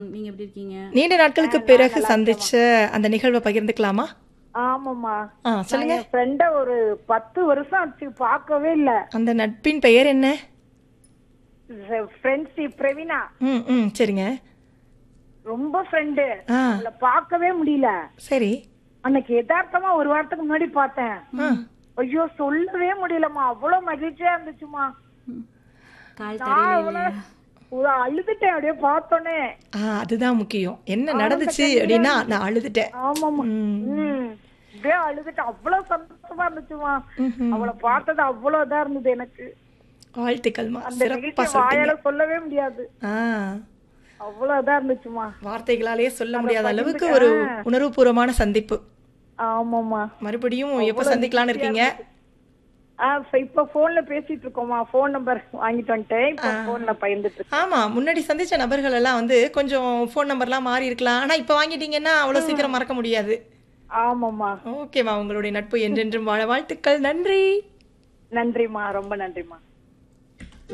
நீங்க எப்படி இருக்கீங்க நீண்ட நாட்களுக்கு பிறகு சந்திச்ச அந்த நிகழ்வை பகிர்ந்துக்கலாமா ஆமாம்மா ஆ சொல்லுங்க என் ஃப்ரெண்ட ஒரு பத்து வருஷம் ஆச்சு பார்க்கவே இல்ல அந்த நட்பின் பெயர் என்ன ஃப்ரெண்ட்ஷிப் பிரவீனா ம் ம் சரிங்க ரொம்ப ஃப்ரெண்டு ஆ அவளை பார்க்கவே முடியல சரி அன்னைக்கு யதார்த்தமா ஒரு வாரத்துக்கு முன்னாடி பார்த்தேன் ஆ ஐயோ சொல்லவே முடியலம்மா அவ்வளவு மகிழ்ச்சியா இருந்துச்சுமா கால் நான் தரையில அவளை ஒரு அழுதுட்டேன் அப்படியே பார்த்தோன்னே ஆ அதுதான் முக்கியம் என்ன நடந்துச்சு அப்படின்னா நான் அழுதுட்டேன் ஆமாம்மா ம். ம் அப்படியே அழுதுட்டேன் அவ்வளவு சந்தோஷமா இருந்துச்சுமா ம்ஹும். அவளை பார்த்தது அவ்வளவு இதா இருந்தது எனக்கு வாழ்த்துக்கள்மா அந்த சிறப்பா நிகழ்ச்சி சொல்லிட்டீங்க வாயால சொல்லவே முடியாது ஆ அவ்வளவு இதா இருந்துச்சுமா வார்த்தைகளாலேயே சொல்ல முடியாத அளவுக்கு ஒரு உணர்வுபூர்வமான சந்திப்பு ஆமாம்மா மறுபடியும் எப்ப சந்திக்கலாம்னு இருக்கீங்க ஆ இப்ப- இப்ப போன்ல பேசிட்டு இருக்கோமா போன் நம்பர் வாங்கிட்டு வந்துட்டேன் இப்ப போன்ல பகிர்ந்துட்டு இருக்கேன் ஆமா முன்னாடி சந்திச்ச நபர்கள் எல்லாம் வந்து கொஞ்சம் ஃபோன் நம்பர்லாம் மாறி இருக்கலாம் ஆனா இப்ப வாங்கிட்டீங்கன்னா அவ்வளவு சீக்கிரம் மறக்க முடியாது ஆமாம்மா ஓகேவா உங்களுடைய நட்பு என்றென்றும் வாழ வாழ்த்துக்கள் நன்றி நன்றிம்மா ரொம்ப நன்றிம்மா